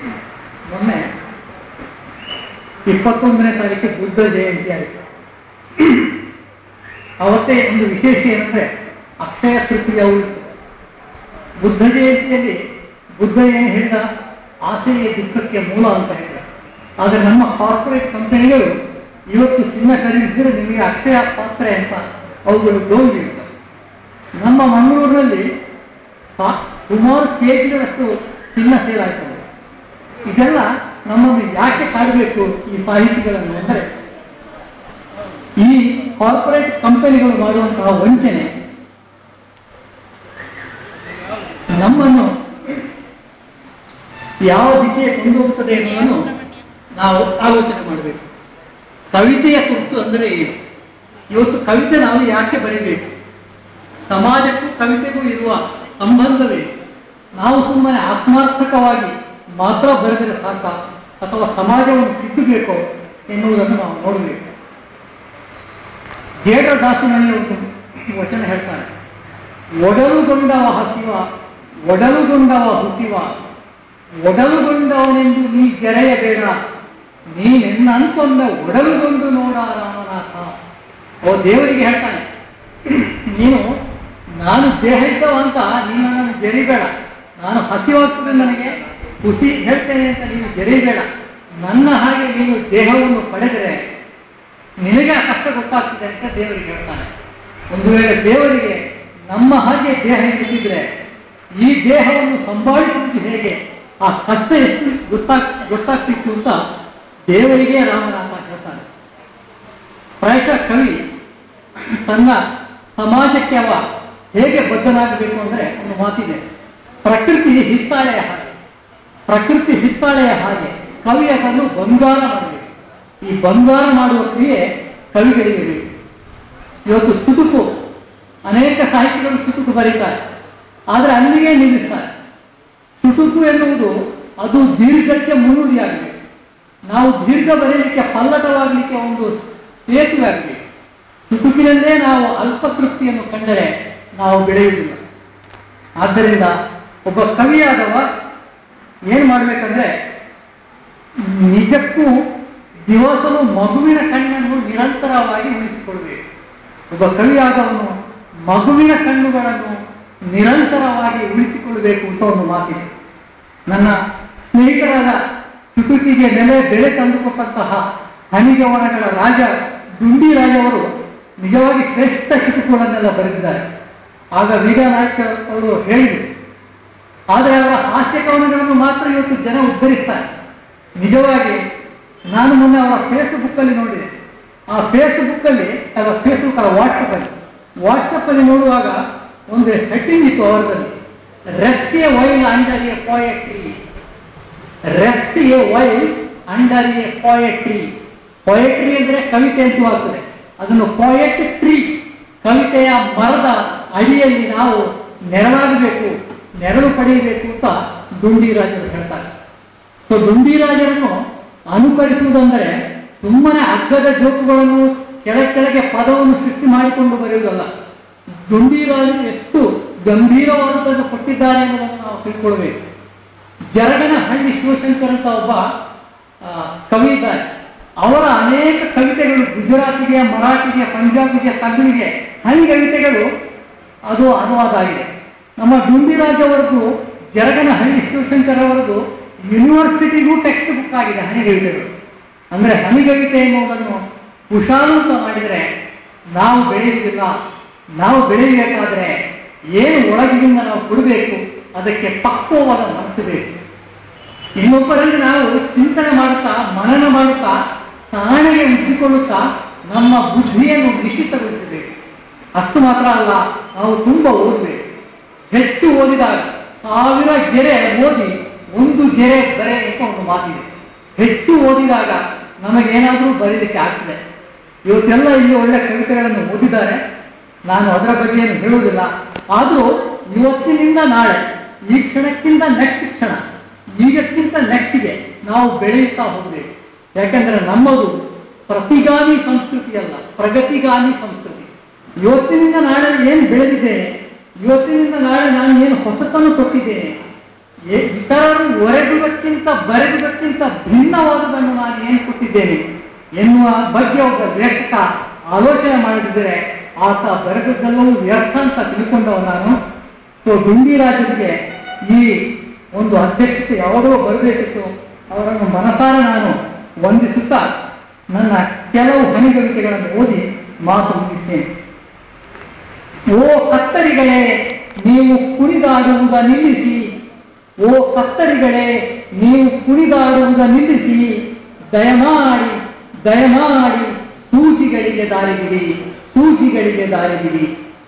ಮೊನ್ನೆ ಇಪ್ಪತ್ತೊಂದನೇ ತಾರೀಕು ಬುದ್ಧ ಜಯಂತಿ ಆಯಿತು ಅವತ್ತೇ ಒಂದು ವಿಶೇಷ ಏನಂದ್ರೆ ಅಕ್ಷಯ ತೃತೀಯ ಉಳಿತು ಬುದ್ಧ ಜಯಂತಿಯಲ್ಲಿ ಬುದ್ಧ ಏನು ಹೇಳಿದ ಆಸೆಯೇ ದುಃಖಕ್ಕೆ ಮೂಲ ಅಂತ ಹೇಳಿದ ಆದರೆ ನಮ್ಮ ಕಾರ್ಪೊರೇಟ್ ಕಂಪನಿಗಳು ಇವತ್ತು ಚಿನ್ನ ಖರೀದಿಸಿದ್ರೆ ನಿಮಗೆ ಅಕ್ಷಯ ಪಾತ್ರೆ ಅಂತ ಅವುಗಳು ಲೋನ್ ನೀಡ್ತವೆ ನಮ್ಮ ಮಂಗಳೂರಿನಲ್ಲಿ ಸಾ- ಸುಮಾರು ಕೆ ಜಿಗಳಷ್ಟು ಚಿನ್ನ ಸೇಲ್ ಆಗ್ತದೆ ಇದೆಲ್ಲ ನಮ್ಮನ್ನು ಯಾಕೆ ಕಾಡಬೇಕು ಈ ಸಾಹಿತಿಗಳನ್ನು ಅಂದರೆ ಈ ಕಾರ್ಪೊರೇಟ್ ಕಂಪನಿಗಳು ಮಾಡುವಂತಹ ವಂಚನೆ ನಮ್ಮನ್ನು ಯಾವ ದಿಕ್ಕಿಗೆ ಕೊಂಡೋಗ್ತದೆ ಎನ್ನುವುದನ್ನು ನಾವು ಆಲೋಚನೆ ಮಾಡಬೇಕು ಕವಿತೆಯ ಕುರಿತು ಅಂದರೆ ಏನು ಇವತ್ತು ಕವಿತೆ ನಾವು ಯಾಕೆ ಬರೀಬೇಕು ಸಮಾಜಕ್ಕೂ ಕವಿತೆಗೂ ಇರುವ ಸಂಬಂಧವೇ ನಾವು ಸುಮ್ಮನೆ ಆತ್ಮಾರ್ಥಕವಾಗಿ ಮಾತ್ರ ಬರೆದರೆ ಸಾಕ ಅಥವಾ ಸಮಾಜವನ್ನು ತಿದ್ದಬೇಕೋ ಎನ್ನುವುದನ್ನು ನಾವು ನೋಡಬೇಕು ಜೇಡದಾಸಿನಲ್ಲಿ ಒಂದು ವಚನ ಹೇಳ್ತಾನೆ ಒಡಲುಗೊಂಡವ ಹಸಿವ ಒಡಲುಗೊಂಡವ ಹುಸಿವ ಒಡಲುಗೊಂಡವನೆಂದು ನೀ ಜರೆಯಬೇಡ ನೀನೆನ್ನಂತೊಂದ ಒಡಲುಗೊಂಡು ನೋಡ ರಾಮನಾಥ ಓ ದೇವರಿಗೆ ಹೇಳ್ತಾನೆ ನೀನು ನಾನು ದೇಹ ಇದ್ದವ ಅಂತ ನೀನು ನನ್ನನ್ನು ಜರಿಬೇಡ ನಾನು ಹಸಿವಾಗ್ತದೆ ನನಗೆ ಹುಸಿ ಹೇಳ್ತೇನೆ ಅಂತ ನೀನು ಜರಿಬೇಡ ನನ್ನ ಹಾಗೆ ನೀನು ದೇಹವನ್ನು ಪಡೆದರೆ ನಿನಗೆ ಆ ಕಷ್ಟ ಗೊತ್ತಾಗ್ತದೆ ಅಂತ ದೇವರಿಗೆ ಹೇಳ್ತಾನೆ ಒಂದು ವೇಳೆ ದೇವರಿಗೆ ನಮ್ಮ ಹಾಗೆ ದೇಹ ಇರಿಸಿದ್ರೆ ಈ ದೇಹವನ್ನು ಸಂಭಾಳಿಸುವುದು ಹೇಗೆ ಆ ಕಷ್ಟ ಎಷ್ಟು ಗೊತ್ತಾಗ್ ಗೊತ್ತಾಗ್ತಿತ್ತು ಅಂತ ದೇವರಿಗೆ ರಾಮನಾಥ ಹೇಳ್ತಾನೆ ಪ್ರಾಯಶಃ ಕವಿ ತನ್ನ ಸಮಾಜಕ್ಕೆ ಅವ ಹೇಗೆ ಬದ್ಧನಾಗಬೇಕು ಅಂದರೆ ಒಂದು ಮಾತಿದೆ ಪ್ರಕೃತಿ ಹಿತ್ತಾಳೆಯ ಹಾಗೆ ಪ್ರಕೃತಿ ಹಿತ್ತಾಳೆಯ ಹಾಗೆ ಕವಿ ಅದನ್ನು ಬಂಗಾರ ಮಾಡಬೇಕು ಈ ಬಂಗಾರ ಮಾಡುವ ಕ್ರಿಯೆ ಕವಿಗಳಿಗೆ ಬೇಕು ಇವತ್ತು ಚುಟುಕು ಅನೇಕ ಸಾಹಿತಿಗಳು ಚುಟುಕು ಬರೀತಾರೆ ಆದರೆ ಅಲ್ಲಿಗೆ ನಿಲ್ಲಿಸ್ತಾರೆ ಚುಟುಕು ಎನ್ನುವುದು ಅದು ದೀರ್ಘಕ್ಕೆ ಮುನ್ನುಡಿಯಾಗಬೇಕು ನಾವು ದೀರ್ಘ ಬರೆಯಲಿಕ್ಕೆ ಪಲ್ಲಟವಾಗಲಿಕ್ಕೆ ಒಂದು ಸೇತುವೆ ಆಗಬೇಕು ಚುಟುಕಿನಲ್ಲೇ ನಾವು ಅಲ್ಪತೃಪ್ತಿಯನ್ನು ಕಂಡರೆ ನಾವು ಬೆಳೆಯುವುದಿಲ್ಲ ಆದ್ದರಿಂದ ಒಬ್ಬ ಕವಿಯಾದವ ಏನು ಮಾಡಬೇಕಂದ್ರೆ ನಿಜಕ್ಕೂ ದಿವಸವೂ ಮಗುವಿನ ಕಣ್ಣನ್ನು ನಿರಂತರವಾಗಿ ಉಳಿಸಿಕೊಳ್ಬೇಕು ಒಬ್ಬ ಕವಿಯಾದವನು ಮಗುವಿನ ಕಣ್ಣುಗಳನ್ನು ನಿರಂತರವಾಗಿ ಉಳಿಸಿಕೊಳ್ಳಬೇಕು ಅಂತ ಒಂದು ಮಾತಿದೆ ನನ್ನ ಸ್ನೇಹಿತರಾದ ಚುಟುಕಿಗೆ ನೆಲೆ ಬೆಲೆ ತಂದುಕೊಟ್ಟಂತಹ ಹನಿಗವನಗಳ ರಾಜ ಡುಂಡಿ ರಾಜವರು ನಿಜವಾಗಿ ಶ್ರೇಷ್ಠ ಚುಟುಕುಗಳನ್ನೆಲ್ಲ ಬರೆದಿದ್ದಾರೆ ಆಗ ವೀರನಾಯ್ಕ ಅವರು ಹೇಳಿದರು ಆದರೆ ಅವರ ಹಾಸ್ಯ ಕವನಗಳನ್ನು ಮಾತ್ರ ಇವತ್ತು ಜನ ಉದ್ಧರಿಸ್ತಾರೆ ನಿಜವಾಗಿ ನಾನು ಮೊನ್ನೆ ಅವರ ಫೇಸ್ಬುಕ್ ಅಲ್ಲಿ ನೋಡಿದೆ ಆ ಫೇಸ್ಬುಕ್ ಅಲ್ಲಿ ಅವರ ಫೇಸ್ಬುಕ್ ಅಲ್ಲ ವಾಟ್ಸಪ್ ಅಲ್ಲಿ ವಾಟ್ಸಪ್ ಅಲ್ಲಿ ನೋಡುವಾಗ ಒಂದು ಹೆಡ್ಡಿಂಗ್ ಇತ್ತು ಅವರದಲ್ಲಿ rest a while under a poetry rest a while under a poetry poetry ಅಂದ್ರೆ ಕವಿತೆ ಅಂತೂ ಆಗ್ತದೆ ಅದನ್ನು ಪೊಯಟ್ ಟ್ರೀ ಕವಿತೆಯ ಮರದ ಅಡಿಯಲ್ಲಿ ನಾವು ನೆರಳಾಗಬೇಕು ನೆರಳು ಪಡೆಯಬೇಕು ಅಂತ ಡುಂಡಿರಾಜರು ಹೇಳ್ತಾರೆ ಸೊ ಡುಂಡಿರಾಜರನ್ನು ಅನುಕರಿಸುವುದಂದರೆ ಸುಮ್ಮನೆ ಅಗ್ಗದ ಜೋಕುಗಳನ್ನು ಕೆಳ ಕೆಳಗೆ ಪದವನ್ನು ಸೃಷ್ಟಿ ಮಾಡಿಕೊಂಡು ಬರೆಯುವುದಲ್ಲ ಡುಂಡಿರಾಜರು ಎಷ್ಟು ಗಂಭೀರವಾದದ್ದನ್ನು ಕೊಟ್ಟಿದ್ದಾರೆ ಎಂಬುದನ್ನು ನಾವು ತಿಳ್ಕೊಳ್ಬೇಕು ಜರಗನಹಳ್ಳಿ ಶಿವಶಂಕರ್ ಅಂತ ಒಬ್ಬ ಆ, ಕವಿ ಇದ್ದಾರೆ ಅವರ ಅನೇಕ ಕವಿತೆಗಳು ಗುಜರಾತಿಗೆ ಮರಾಠಿಗೆ ಪಂಜಾಬಿಗೆ ತಮಿಳಿಗೆ ಹನಿ ಕವಿತೆಗಳು ಅದು ಅನುವಾದ ಆಗಿದೆ ನಮ್ಮ ಡುಂಡಿರಾಜ್ ಅವರದ್ದು ಜರಗನಹಳ್ಳಿ ಶಿವಶಂಕರ್ ಅವರದ್ದು ಯೂನಿವರ್ಸಿಟಿಗೂ ಟೆಕ್ಸ್ಟ್ ಬುಕ್ ಆಗಿದೆ ಹನಿಗವಿತೆಗಳು ಅಂದ್ರೆ ಹನಿಗವಿತೆ ಎನ್ನುವುದನ್ನು ಕುಶಾಲೂತ ಮಾಡಿದರೆ ನಾವು ಬೆಳೆಯುವುದಿಲ್ಲ ನಾವು ಬೆಳೆಯಬೇಕಾದ್ರೆ ಏನು ಒಳಗಿನಿಂದ ನಾವು ಕೊಡಬೇಕು ಅದಕ್ಕೆ ಪಕ್ವವಾದ ಮನಸ್ಸು ಬೇಕು ಇನ್ನೊಬ್ಬರಲ್ಲಿ ನಾವು ಚಿಂತನೆ ಮಾಡುತ್ತಾ ಮನನ ಮಾಡುತ್ತಾ ಸಾಣೆಗೆ ಉಜ್ಜಿಕೊಳ್ಳುತ್ತಾ ನಮ್ಮ ಬುದ್ಧಿಯನ್ನು ನಿಶ್ಚಿತಗೊಳಿಸಬೇಕು ಅಷ್ಟು ಮಾತ್ರ ಅಲ್ಲ ನಾವು ತುಂಬ ಓದಬೇಕು ಹೆಚ್ಚು ಓದಿದಾಗ ಸಾವಿರ ಗೆರೆ ಓದಿ ಒಂದು ಗೆರೆ ಬರೆ ಅಂತ ಒಂದು ಮಾತಿದೆ ಹೆಚ್ಚು ಓದಿದಾಗ ನಮಗೇನಾದರೂ ಬರೀಲಿಕ್ಕೆ ಆಗ್ತದೆ ಇವತ್ತೆಲ್ಲ ಇಲ್ಲಿ ಒಳ್ಳೆ ಕವಿತೆಗಳನ್ನು ಓದಿದ್ದಾರೆ ನಾನು ಅದರ ಬಗ್ಗೆ ಏನು ಹೇಳುವುದಿಲ್ಲ ಆದರೂ ಇವತ್ತಿನಿಂದ ನಾಳೆ ಈ ಕ್ಷಣಕ್ಕಿಂತ ನೆಕ್ಸ್ಟ್ ಕ್ಷಣ ಈಗಕ್ಕಿಂತ ನೆಕ್ಸ್ಟ್ಗೆ ನಾವು ಬೆಳೆಯುತ್ತಾ ಹೋಗಬೇಕು ಯಾಕೆಂದ್ರೆ ನಮ್ಮದು ಪ್ರತಿಗಾಮಿ ಸಂಸ್ಕೃತಿ ಅಲ್ಲ ಪ್ರಗತಿಗಾಮಿ ಸಂಸ್ಕೃತಿ ಇವತ್ತಿನಿಂದ ನಾಳೆ ಏನು ಬೆಳೆದಿದ್ದೇನೆ ಇವತ್ತಿನಿಂದ ನಾಳೆ ನಾನು ಏನು ಹೊಸತನ್ನು ಕೊಟ್ಟಿದ್ದೇನೆ ಎ- ಇತರರು ಒರೆದುದಕ್ಕಿಂತ ಬರೆದುದಕ್ಕಿಂತ ಭಿನ್ನವಾದುದನ್ನು ನಾನು ಏನು ಕೊಟ್ಟಿದ್ದೇನೆ ಎನ್ನುವ ಬಗ್ಗೆ ಒಬ್ಬ ಲೇಖಕ ಆಲೋಚನೆ ಮಾಡಿದರೆ ಆತ ಬರೆದದ್ದೆಲ್ಲವೂ ವ್ಯರ್ಥ ಅಂತ ತಿಳ್ಕೊಂಡವ ನಾನು ಸೊ ಡುಂಡಿರಾಜರಿಗೆ ಈ ಒಂದು ಅಧ್ಯಕ್ಷತೆ ಯಾವಾಗಲೂ ಬರಬೇಕಿತ್ತು ಅವರನ್ನು ಮನಸಾರ ನಾನು ವಂದಿಸುತ್ತಾ ನನ್ನ ಕೆಲವು ಹನಿಗಳಿಕೆಗಳನ್ನು ಓದಿ ಮಾತು ಮುಗಿಸ್ತೇನೆ ಓ ಕತ್ತರಿಗಳೇ ನೀವು ಕುಣಿದಾಡುವುದ ನಿಲ್ಲಿಸಿ ಓ ಕತ್ತರಿಗಳೇ ನೀವು ಕುಣಿದಾಡುವುದ ನಿಲ್ಲಿಸಿ ದಯಮಾಡಿ ದಯಮಾಡಿ ಸೂಜಿಗಳಿಗೆ ದಾರಿ ಬಿಡಿ ಸೂಜಿಗಳಿಗೆ ದಾರಿ ಬಿಡಿ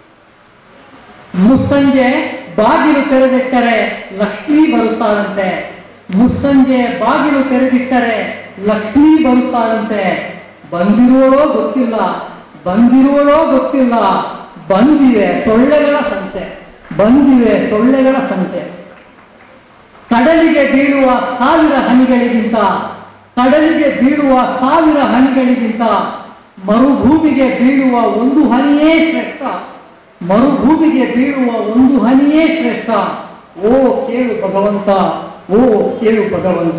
ಮುಸ್ಸಂಜೆ ಬಾಗಿಲು ತೆರೆದಿಟ್ಟರೆ ಲಕ್ಷ್ಮೀ ಬರುತ್ತಾಳಂತೆ ಮುಸ್ಸಂಜೆ ಬಾಗಿಲು ತೆರೆದಿಟ್ಟರೆ ಲಕ್ಷ್ಮೀ ಬರುತ್ತಾಳಂತೆ ಬಂದಿರುವಳೋ ಗೊತ್ತಿಲ್ಲ ಬಂದಿರುವಳೋ ಗೊತ್ತಿಲ್ಲ ಬಂದಿವೆ ಸೊಳ್ಳೆಗಳ ಸಂತೆ ಬಂದಿವೆ ಸೊಳ್ಳೆಗಳ ಸಂತೆ ಕಡಲಿಗೆ ಬೀಳುವ ಸಾವಿರ ಹನಿಗಳಿಗಿಂತ ಕಡಲಿಗೆ ಬೀಳುವ ಸಾವಿರ ಹನಿಗಳಿಗಿಂತ ಮರುಭೂಮಿಗೆ ಬೀಳುವ ಒಂದು ಹನಿಯೇ ಶ್ರೇಷ್ಠ ಮರುಭೂಮಿಗೆ ಬೀಳುವ ಒಂದು ಹನಿಯೇ ಶ್ರೇಷ್ಠ ಓ ಕೇಳು ಭಗವಂತ ಓ ಕೇಳು ಭಗವಂತ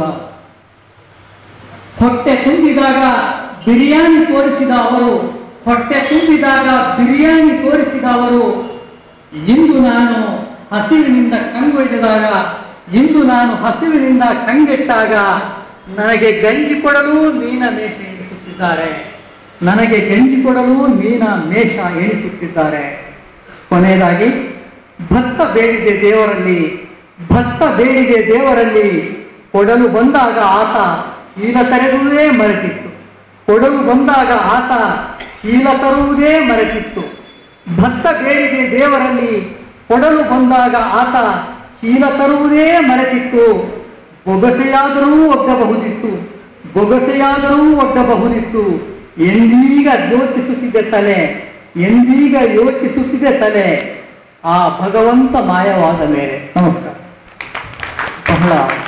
ಹೊಟ್ಟೆ ತುಂಬಿದಾಗ ಬಿರಿಯಾನಿ ತೋರಿಸಿದ ಅವರು ಹೊಟ್ಟೆ ತುಂಬಿದಾಗ ಬಿರಿಯಾನಿ ತೋರಿಸಿದ ಅವರು ಇಂದು ನಾನು ಹಸಿವಿನಿಂದ ಕಂಗೊಯ್ದಾಗ ಇಂದು ನಾನು ಹಸಿವಿನಿಂದ ಕಂಗೆಟ್ಟಾಗ ನನಗೆ ಗಂಜಿ ಕೊಡಲು ಮೀನ ಮೇಷ ಎಣಿಸುತ್ತಿದ್ದಾರೆ ನನಗೆ ಗಂಜಿ ಕೊಡಲು ಮೀನ ಮೇಷ ಎಣಿಸುತ್ತಿದ್ದಾರೆ ಕೊನೆಯದಾಗಿ ಭತ್ತ ಬೇಡಿದೆ ದೇವರಲ್ಲಿ ಭತ್ತ ಬೇಡಿದೆ ದೇವರಲ್ಲಿ ಕೊಡಲು ಬಂದಾಗ ಆತ ಚೀಲ ತೆರೆದುವುದೇ ಮರೆತಿತ್ತು ಕೊಡಲು ಬಂದಾಗ ಆತ ಚೀಲ ತರುವುದೇ ಮರೆತಿತ್ತು ಭತ್ತ ಬೇಡಿದೆ ದೇವರಲ್ಲಿ ಕೊಡಲು ಬಂದಾಗ ಆತ ಚೀಲ ತರುವುದೇ ಮರೆತಿತ್ತು ಬೊಗಸೆಯಾದರೂ ಒಡ್ಡಬಹುದಿತ್ತು ಬೊಗಸೆಯಾದರೂ ಒಡ್ಡಬಹುದಿತ್ತು ಎಂದೀಗ ಯೋಚಿಸುತ್ತಿದೆ ತಲೆ ಎಂದೀಗ ಯೋಚಿಸುತ್ತಿದೆ ತಲೆ ಆ ಭಗವಂತ ಮಾಯವಾದ ಮೇಲೆ ನಮಸ್ಕಾರ ಬಹಳ